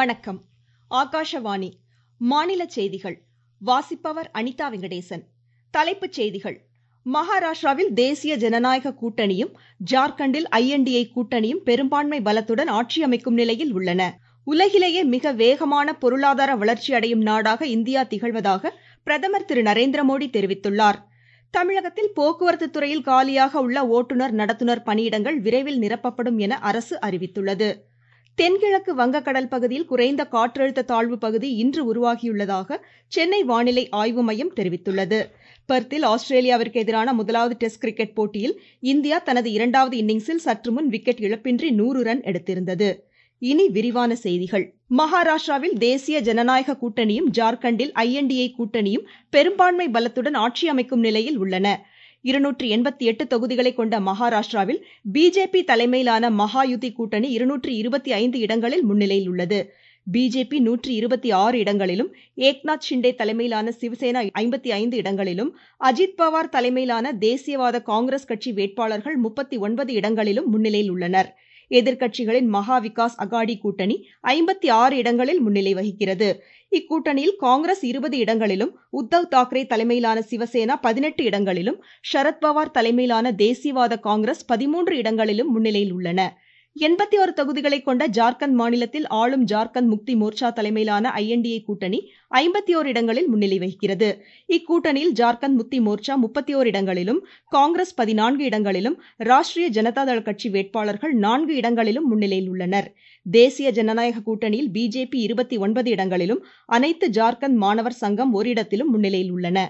வணக்கம் ஆகாஷவாணி மாநில செய்திகள் வாசிப்பவர் அனிதா வெங்கடேசன் தலைப்புச் செய்திகள் மகாராஷ்டிராவில் தேசிய ஜனநாயக கூட்டணியும் ஜார்க்கண்டில் ஐஎன்டிஏ கூட்டணியும் பெரும்பான்மை பலத்துடன் ஆட்சி அமைக்கும் நிலையில் உள்ளன உலகிலேயே மிக வேகமான பொருளாதார வளர்ச்சி அடையும் நாடாக இந்தியா திகழ்வதாக பிரதமர் திரு நரேந்திர மோடி தெரிவித்துள்ளார் தமிழகத்தில் போக்குவரத்து துறையில் காலியாக உள்ள ஓட்டுநர் நடத்துனர் பணியிடங்கள் விரைவில் நிரப்பப்படும் என அரசு அறிவித்துள்ளது தென்கிழக்கு வங்கக்கடல் பகுதியில் குறைந்த காற்றழுத்த தாழ்வு பகுதி இன்று உருவாகியுள்ளதாக சென்னை வானிலை ஆய்வு மையம் தெரிவித்துள்ளது பெர்த்தில் ஆஸ்திரேலியாவிற்கு எதிரான முதலாவது டெஸ்ட் கிரிக்கெட் போட்டியில் இந்தியா தனது இரண்டாவது இன்னிங்ஸில் சற்று முன் விக்கெட் இழப்பின்றி நூறு ரன் எடுத்திருந்தது இனி விரிவான செய்திகள் மகாராஷ்டிராவில் தேசிய ஜனநாயக கூட்டணியும் ஜார்க்கண்டில் ஐஎன்டிஏ கூட்டணியும் பெரும்பான்மை பலத்துடன் ஆட்சி அமைக்கும் நிலையில் உள்ளன இருநூற்றி எண்பத்தி எட்டு தொகுதிகளை கொண்ட மகாராஷ்டிராவில் பிஜேபி தலைமையிலான மகாயுதி கூட்டணி இருநூற்றி இருபத்தி ஐந்து இடங்களில் முன்னிலையில் உள்ளது பிஜேபி நூற்றி இருபத்தி ஆறு இடங்களிலும் ஏக்நாத் ஷிண்டே தலைமையிலான சிவசேனா ஐம்பத்தி ஐந்து இடங்களிலும் அஜித் பவார் தலைமையிலான தேசியவாத காங்கிரஸ் கட்சி வேட்பாளர்கள் முப்பத்தி ஒன்பது இடங்களிலும் முன்னிலையில் உள்ளனர் எதிர்க்கட்சிகளின் மகா விகாஸ் அகாடி கூட்டணி ஐம்பத்தி ஆறு இடங்களில் முன்னிலை வகிக்கிறது இக்கூட்டணியில் காங்கிரஸ் இருபது இடங்களிலும் உத்தவ் தாக்கரே தலைமையிலான சிவசேனா பதினெட்டு இடங்களிலும் சரத்பவார் தலைமையிலான தேசியவாத காங்கிரஸ் பதிமூன்று இடங்களிலும் முன்னிலையில் உள்ளன எண்பத்தி ஒரு தொகுதிகளை கொண்ட ஜார்க்கண்ட் மாநிலத்தில் ஆளும் ஜார்க்கண்ட் முக்தி மோர்ச்சா தலைமையிலான ஐஎன்டிஏ கூட்டணி ஐம்பத்தி ஓரு இடங்களில் முன்னிலை வகிக்கிறது இக்கூட்டணியில் ஜார்க்கண்ட் முக்தி மோர்ச்சா முப்பத்தி ஓரு இடங்களிலும் காங்கிரஸ் பதினான்கு இடங்களிலும் ராஷ்டிரிய ஜனதா தள கட்சி வேட்பாளர்கள் நான்கு இடங்களிலும் முன்னிலையில் உள்ளனர் தேசிய ஜனநாயக கூட்டணியில் பிஜேபி இருபத்தி ஒன்பது இடங்களிலும் அனைத்து ஜார்க்கண்ட் மாணவர் சங்கம் ஒரு இடத்திலும் முன்னிலையில் உள்ளன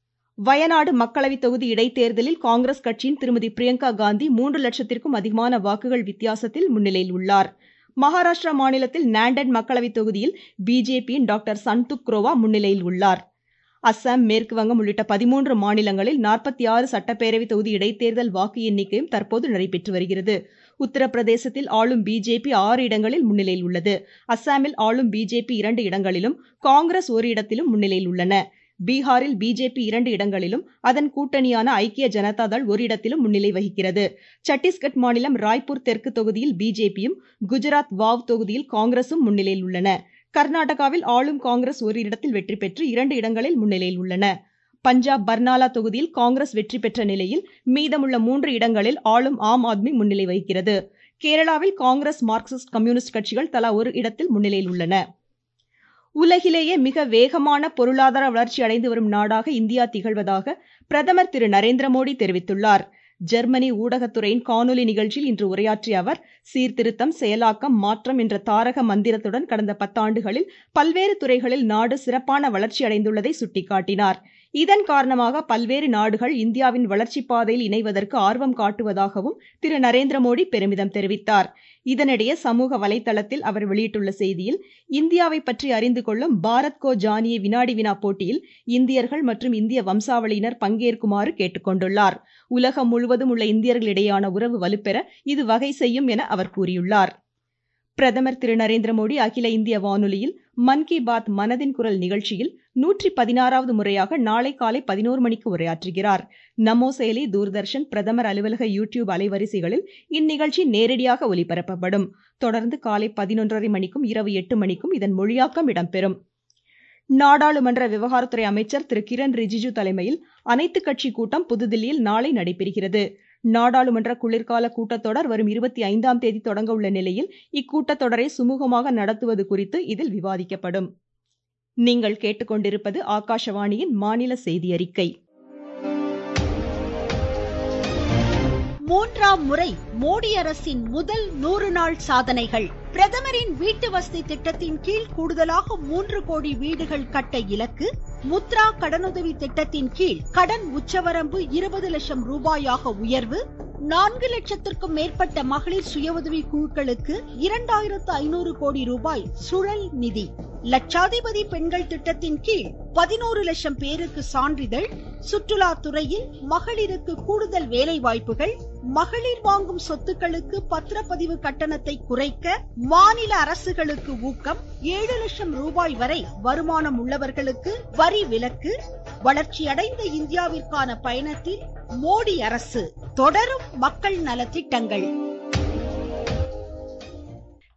வயநாடு மக்களவை தொகுதி இடைத்தேர்தலில் காங்கிரஸ் கட்சியின் திருமதி பிரியங்கா காந்தி மூன்று லட்சத்திற்கும் அதிகமான வாக்குகள் வித்தியாசத்தில் முன்னிலையில் உள்ளார் மகாராஷ்டிரா மாநிலத்தில் நாண்டட் மக்களவை தொகுதியில் பிஜேபியின் டாக்டர் சந்துக் குரோவா முன்னிலையில் உள்ளார் அஸ்ஸாம் மேற்கு வங்கம் உள்ளிட்ட பதிமூன்று மாநிலங்களில் நாற்பத்தி ஆறு சட்டப்பேரவை தொகுதி இடைத்தேர்தல் வாக்கு எண்ணிக்கையும் தற்போது நடைபெற்று வருகிறது உத்தரப்பிரதேசத்தில் ஆளும் பிஜேபி ஆறு இடங்களில் முன்னிலையில் உள்ளது அஸ்ஸாமில் ஆளும் பிஜேபி இரண்டு இடங்களிலும் காங்கிரஸ் ஒரு இடத்திலும் முன்னிலையில் உள்ளன பீகாரில் பிஜேபி இரண்டு இடங்களிலும் அதன் கூட்டணியான ஐக்கிய ஜனதா தள் ஒரு இடத்திலும் முன்னிலை வகிக்கிறது சத்தீஸ்கட் மாநிலம் ராய்ப்பூர் தெற்கு தொகுதியில் பிஜேபியும் குஜராத் வாவ் தொகுதியில் காங்கிரசும் முன்னிலையில் உள்ளன கர்நாடகாவில் ஆளும் காங்கிரஸ் ஒரு இடத்தில் வெற்றி பெற்று இரண்டு இடங்களில் முன்னிலையில் உள்ளன பஞ்சாப் பர்னாலா தொகுதியில் காங்கிரஸ் வெற்றி பெற்ற நிலையில் மீதமுள்ள மூன்று இடங்களில் ஆளும் ஆம் ஆத்மி முன்னிலை வகிக்கிறது கேரளாவில் காங்கிரஸ் மார்க்சிஸ்ட் கம்யூனிஸ்ட் கட்சிகள் தலா ஒரு இடத்தில் முன்னிலையில் உள்ளன உலகிலேயே மிக வேகமான பொருளாதார வளர்ச்சி அடைந்து வரும் நாடாக இந்தியா திகழ்வதாக பிரதமர் திரு நரேந்திர மோடி தெரிவித்துள்ளார் ஜெர்மனி ஊடகத்துறையின் காணொலி நிகழ்ச்சியில் இன்று உரையாற்றிய அவர் சீர்திருத்தம் செயலாக்கம் மாற்றம் என்ற தாரக மந்திரத்துடன் கடந்த பத்தாண்டுகளில் பல்வேறு துறைகளில் நாடு சிறப்பான வளர்ச்சி அடைந்துள்ளதை சுட்டிக்காட்டினார் இதன் காரணமாக பல்வேறு நாடுகள் இந்தியாவின் வளர்ச்சி பாதையில் இணைவதற்கு ஆர்வம் காட்டுவதாகவும் திரு நரேந்திர மோடி பெருமிதம் தெரிவித்தார் இதனிடையே சமூக வலைதளத்தில் அவர் வெளியிட்டுள்ள செய்தியில் இந்தியாவை பற்றி அறிந்து கொள்ளும் பாரத் கோ ஜானியே வினாடி வினா போட்டியில் இந்தியர்கள் மற்றும் இந்திய வம்சாவளியினர் பங்கேற்குமாறு கேட்டுக்கொண்டுள்ளார் உலகம் முழுவதும் உள்ள இந்தியர்களிடையேயான உறவு வலுப்பெற இது வகை செய்யும் என அவர் கூறியுள்ளார் பிரதமர் திரு நரேந்திர மோடி அகில இந்திய வானொலியில் மன் கி பாத் மனதின் குரல் நிகழ்ச்சியில் நூற்றி பதினாறாவது முறையாக நாளை காலை பதினோரு மணிக்கு உரையாற்றுகிறார் நமோ செயலி தூர்தர்ஷன் பிரதமர் அலுவலக யூடியூப் அலைவரிசைகளில் இந்நிகழ்ச்சி நேரடியாக ஒலிபரப்பப்படும் தொடர்ந்து காலை பதினொன்றரை மணிக்கும் இரவு எட்டு மணிக்கும் இதன் மொழியாக்கம் இடம்பெறும் நாடாளுமன்ற விவகாரத்துறை அமைச்சர் திரு கிரண் ரிஜிஜு தலைமையில் அனைத்து கட்சி கூட்டம் புதுதில்லியில் நாளை நடைபெறுகிறது நாடாளுமன்ற குளிர்கால கூட்டத்தொடர் வரும் இருபத்தி ஐந்தாம் தேதி தொடங்க உள்ள நிலையில் இக்கூட்டத்தொடரை சுமூகமாக நடத்துவது குறித்து இதில் விவாதிக்கப்படும் நீங்கள் கேட்டுக்கொண்டிருப்பது ஆகாஷவாணியின் மாநில செய்தி அறிக்கை மூன்றாம் முறை மோடி அரசின் முதல் நூறு நாள் சாதனைகள் பிரதமரின் வீட்டு வசதி திட்டத்தின் கீழ் கூடுதலாக மூன்று கோடி வீடுகள் கட்ட இலக்கு முத்ரா கடனுதவி திட்டத்தின் கீழ் கடன் உச்சவரம்பு இருபது லட்சம் ரூபாயாக உயர்வு நான்கு லட்சத்திற்கும் மேற்பட்ட மகளிர் சுய உதவி குழுக்களுக்கு இரண்டாயிரத்து ஐநூறு கோடி ரூபாய் சுழல் நிதி லட்சாதிபதி பெண்கள் திட்டத்தின் கீழ் பதினோரு லட்சம் பேருக்கு சான்றிதழ் சுற்றுலா துறையில் மகளிருக்கு கூடுதல் வேலை வாய்ப்புகள் மகளிர் வாங்கும் சொத்துக்களுக்கு பத்திரப்பதிவு கட்டணத்தை குறைக்க மாநில அரசுகளுக்கு ஊக்கம் ஏழு லட்சம் ரூபாய் வரை வருமானம் உள்ளவர்களுக்கு வரி விலக்கு வளர்ச்சியடைந்த இந்தியாவிற்கான பயணத்தில் மோடி அரசு தொடரும் மக்கள் நலத்திட்டங்கள்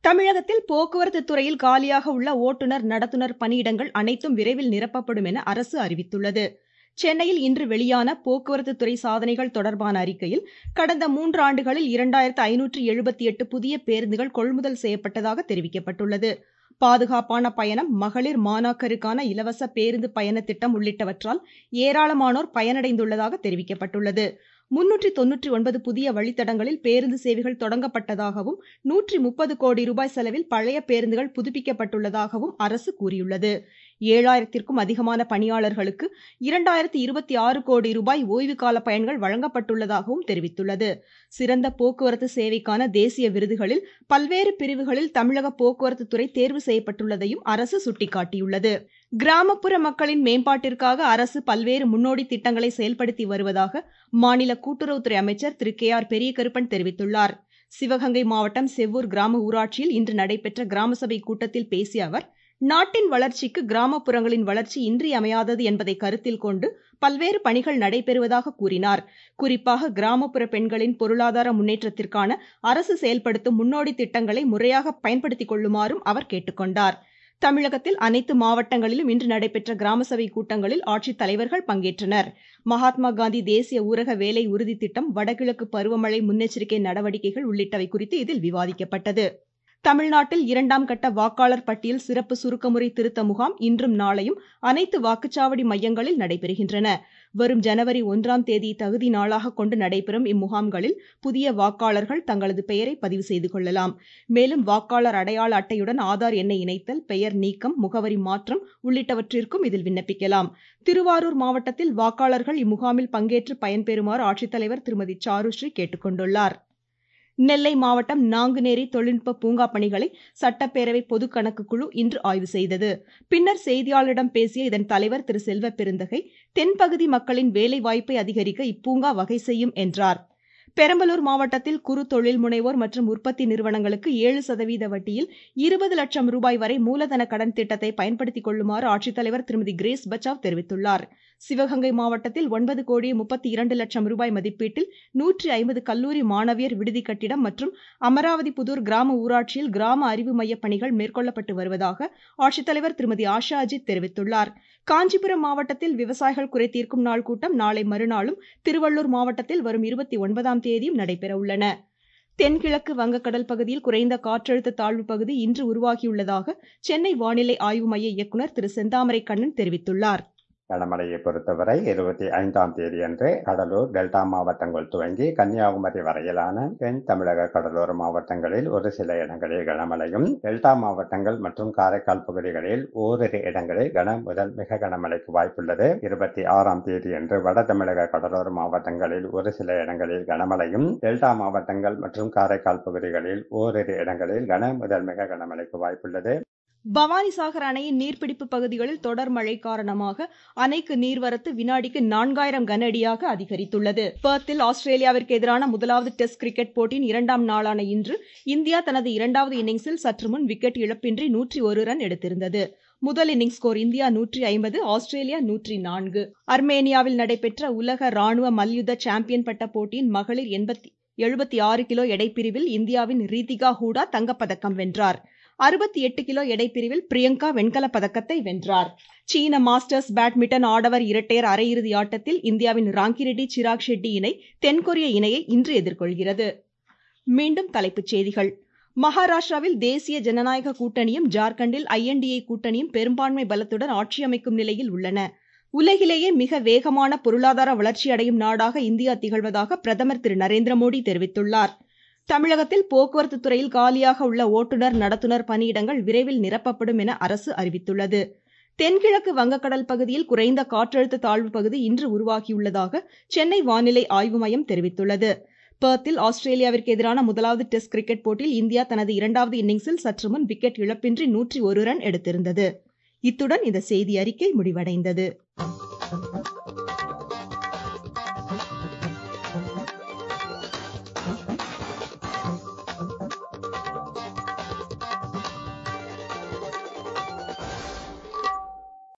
தமிழகத்தில் போக்குவரத்து துறையில் காலியாக உள்ள ஓட்டுநர் நடத்துனர் பணியிடங்கள் அனைத்தும் விரைவில் நிரப்பப்படும் என அரசு அறிவித்துள்ளது சென்னையில் இன்று வெளியான போக்குவரத்து துறை சாதனைகள் தொடர்பான அறிக்கையில் கடந்த மூன்று ஆண்டுகளில் இரண்டாயிரத்து ஐநூற்று எழுபத்தி எட்டு புதிய பேருந்துகள் கொள்முதல் செய்யப்பட்டதாக தெரிவிக்கப்பட்டுள்ளது பாதுகாப்பான பயணம் மகளிர் மாணாக்கருக்கான இலவச பேருந்து பயண திட்டம் உள்ளிட்டவற்றால் ஏராளமானோர் பயனடைந்துள்ளதாக தெரிவிக்கப்பட்டுள்ளது முன்னூற்றி தொன்னூற்றி ஒன்பது புதிய வழித்தடங்களில் பேருந்து சேவைகள் தொடங்கப்பட்டதாகவும் நூற்றி முப்பது கோடி ரூபாய் செலவில் பழைய பேருந்துகள் புதுப்பிக்கப்பட்டுள்ளதாகவும் அரசு கூறியுள்ளது ஏழாயிரத்திற்கும் அதிகமான பணியாளர்களுக்கு இரண்டாயிரத்தி இருபத்தி ஆறு கோடி ரூபாய் ஓய்வு கால பயன்கள் வழங்கப்பட்டுள்ளதாகவும் தெரிவித்துள்ளது சிறந்த போக்குவரத்து சேவைக்கான தேசிய விருதுகளில் பல்வேறு பிரிவுகளில் தமிழக போக்குவரத்து துறை தேர்வு செய்யப்பட்டுள்ளதையும் அரசு சுட்டிக்காட்டியுள்ளது கிராமப்புற மக்களின் மேம்பாட்டிற்காக அரசு பல்வேறு முன்னோடி திட்டங்களை செயல்படுத்தி வருவதாக மாநில கூட்டுறவுத்துறை அமைச்சர் திரு கே ஆர் பெரியகருப்பன் தெரிவித்துள்ளார் சிவகங்கை மாவட்டம் செவ்வூர் கிராம ஊராட்சியில் இன்று நடைபெற்ற கிராம சபை கூட்டத்தில் பேசிய அவர் நாட்டின் வளர்ச்சிக்கு கிராமப்புறங்களின் வளர்ச்சி இன்றியமையாதது என்பதை கருத்தில் கொண்டு பல்வேறு பணிகள் நடைபெறுவதாக கூறினார் குறிப்பாக கிராமப்புற பெண்களின் பொருளாதார முன்னேற்றத்திற்கான அரசு செயல்படுத்தும் முன்னோடி திட்டங்களை முறையாக பயன்படுத்திக் கொள்ளுமாறும் அவர் கேட்டுக்கொண்டார் தமிழகத்தில் அனைத்து மாவட்டங்களிலும் இன்று நடைபெற்ற கிராம சபை கூட்டங்களில் ஆட்சித் தலைவர்கள் பங்கேற்றனர் மகாத்மா காந்தி தேசிய ஊரக வேலை உறுதி திட்டம் வடகிழக்கு பருவமழை முன்னெச்சரிக்கை நடவடிக்கைகள் உள்ளிட்டவை குறித்து இதில் விவாதிக்கப்பட்டது தமிழ்நாட்டில் இரண்டாம் கட்ட வாக்காளர் பட்டியல் சிறப்பு சுருக்கமுறை திருத்த முகாம் இன்றும் நாளையும் அனைத்து வாக்குச்சாவடி மையங்களில் நடைபெறுகின்றன வரும் ஜனவரி ஒன்றாம் தேதி தகுதி நாளாக கொண்டு நடைபெறும் இம்முகாம்களில் புதிய வாக்காளர்கள் தங்களது பெயரை பதிவு செய்து கொள்ளலாம் மேலும் வாக்காளர் அடையாள அட்டையுடன் ஆதார் எண்ணை இணைத்தல் பெயர் நீக்கம் முகவரி மாற்றம் உள்ளிட்டவற்றிற்கும் இதில் விண்ணப்பிக்கலாம் திருவாரூர் மாவட்டத்தில் வாக்காளர்கள் இம்முகாமில் பங்கேற்று பயன்பெறுமாறு ஆட்சித்தலைவர் திருமதி சாருஸ்ரீ கேட்டுக்கொண்டுள்ளார் நெல்லை மாவட்டம் நாங்குநேரி தொழில்நுட்ப பூங்கா பணிகளை சட்டப்பேரவை பொது கணக்கு குழு இன்று ஆய்வு செய்தது பின்னர் செய்தியாளரிடம் பேசிய இதன் தலைவர் திரு செல்வ பெருந்தகை தென்பகுதி மக்களின் வேலை வாய்ப்பை அதிகரிக்க இப்பூங்கா வகை செய்யும் என்றார் பெரம்பலூர் மாவட்டத்தில் குறு தொழில் முனைவோர் மற்றும் உற்பத்தி நிறுவனங்களுக்கு ஏழு சதவீத வட்டியில் இருபது லட்சம் ரூபாய் வரை மூலதன கடன் திட்டத்தை பயன்படுத்திக் கொள்ளுமாறு ஆட்சித்தலைவர் திருமதி கிரேஸ் பச்சாவ் தெரிவித்துள்ளார் சிவகங்கை மாவட்டத்தில் ஒன்பது கோடியே முப்பத்தி இரண்டு லட்சம் ரூபாய் மதிப்பீட்டில் நூற்றி ஐம்பது கல்லூரி மாணவியர் விடுதி கட்டிடம் மற்றும் அமராவதி புதூர் கிராம ஊராட்சியில் கிராம அறிவு மைய பணிகள் மேற்கொள்ளப்பட்டு வருவதாக ஆட்சித்தலைவர் திருமதி ஆஷா அஜித் தெரிவித்துள்ளார் காஞ்சிபுரம் மாவட்டத்தில் விவசாயிகள் குறை தீர்க்கும் நாள் கூட்டம் நாளை மறுநாளும் திருவள்ளூர் மாவட்டத்தில் வரும் இருபத்தி ஒன்பதாம் தேதியும் நடைபெற உள்ளன தென்கிழக்கு வங்கக்கடல் பகுதியில் குறைந்த காற்றழுத்த தாழ்வு பகுதி இன்று உருவாகியுள்ளதாக சென்னை வானிலை ஆய்வு மைய இயக்குநர் திரு செந்தாமரை கண்ணன் தெரிவித்துள்ளார் கனமழையை பொறுத்தவரை இருபத்தி ஐந்தாம் தேதி அன்று கடலூர் டெல்டா மாவட்டங்கள் துவங்கி கன்னியாகுமரி வரையிலான தென் தமிழக கடலோர மாவட்டங்களில் ஒரு சில இடங்களில் கனமழையும் டெல்டா மாவட்டங்கள் மற்றும் காரைக்கால் பகுதிகளில் ஓரிரு இடங்களில் கன முதல் மிக கனமழைக்கு வாய்ப்புள்ளது இருபத்தி ஆறாம் தேதி அன்று வட தமிழக கடலோர மாவட்டங்களில் ஒரு சில இடங்களில் கனமழையும் டெல்டா மாவட்டங்கள் மற்றும் காரைக்கால் பகுதிகளில் ஓரிரு இடங்களில் கன முதல் மிக கனமழைக்கு வாய்ப்புள்ளது பவானிசாகர் அணையின் நீர்பிடிப்பு பகுதிகளில் தொடர் மழை காரணமாக அணைக்கு நீர்வரத்து வினாடிக்கு நான்காயிரம் கன அடியாக அதிகரித்துள்ளது பெர்த்தில் ஆஸ்திரேலியாவிற்கு எதிரான முதலாவது டெஸ்ட் கிரிக்கெட் போட்டியின் இரண்டாம் நாளான இன்று இந்தியா தனது இரண்டாவது இன்னிங்ஸில் சற்று முன் விக்கெட் இழப்பின்றி நூற்றி ஒரு ரன் எடுத்திருந்தது முதல் இன்னிங்ஸ் ஸ்கோர் இந்தியா நூற்றி ஐம்பது ஆஸ்திரேலியா நூற்றி நான்கு அர்மேனியாவில் நடைபெற்ற உலக ராணுவ மல்யுத்த சாம்பியன் பட்ட போட்டியின் மகளிர் எண்பத்தி எழுபத்தி ஆறு கிலோ எடைப்பிரிவில் இந்தியாவின் ரீதிகா ஹூடா தங்கப்பதக்கம் வென்றார் அறுபத்தி எட்டு கிலோ எடைப்பிரிவில் பிரியங்கா வெண்கல பதக்கத்தை வென்றார் சீன மாஸ்டர்ஸ் பேட்மிண்டன் ஆடவர் இரட்டையர் அரையிறுதி ஆட்டத்தில் இந்தியாவின் ராங்கிரெட்டி சிராக் ஷெட்டி இணை தென்கொரிய இணையை இன்று எதிர்கொள்கிறது மீண்டும் தலைப்புச் செய்திகள் மகாராஷ்டிராவில் தேசிய ஜனநாயக கூட்டணியும் ஜார்க்கண்டில் ஐஎன்டிஏ கூட்டணியும் பெரும்பான்மை பலத்துடன் ஆட்சி அமைக்கும் நிலையில் உள்ளன உலகிலேயே மிக வேகமான பொருளாதார வளர்ச்சி அடையும் நாடாக இந்தியா திகழ்வதாக பிரதமர் திரு நரேந்திர மோடி தெரிவித்துள்ளார் தமிழகத்தில் போக்குவரத்து துறையில் காலியாக உள்ள ஓட்டுநர் நடத்துனர் பணியிடங்கள் விரைவில் நிரப்பப்படும் என அரசு அறிவித்துள்ளது தென்கிழக்கு வங்கக்கடல் பகுதியில் குறைந்த காற்றழுத்த தாழ்வு பகுதி இன்று உருவாகியுள்ளதாக சென்னை வானிலை ஆய்வு மையம் தெரிவித்துள்ளது பெர்த்தில் ஆஸ்திரேலியாவிற்கு எதிரான முதலாவது டெஸ்ட் கிரிக்கெட் போட்டியில் இந்தியா தனது இரண்டாவது இன்னிங்ஸில் சற்று முன் விக்கெட் இழப்பின்றி நூற்றி ஒரு ரன் எடுத்திருந்தது இத்துடன் இந்த செய்தி அறிக்கை முடிவடைந்தது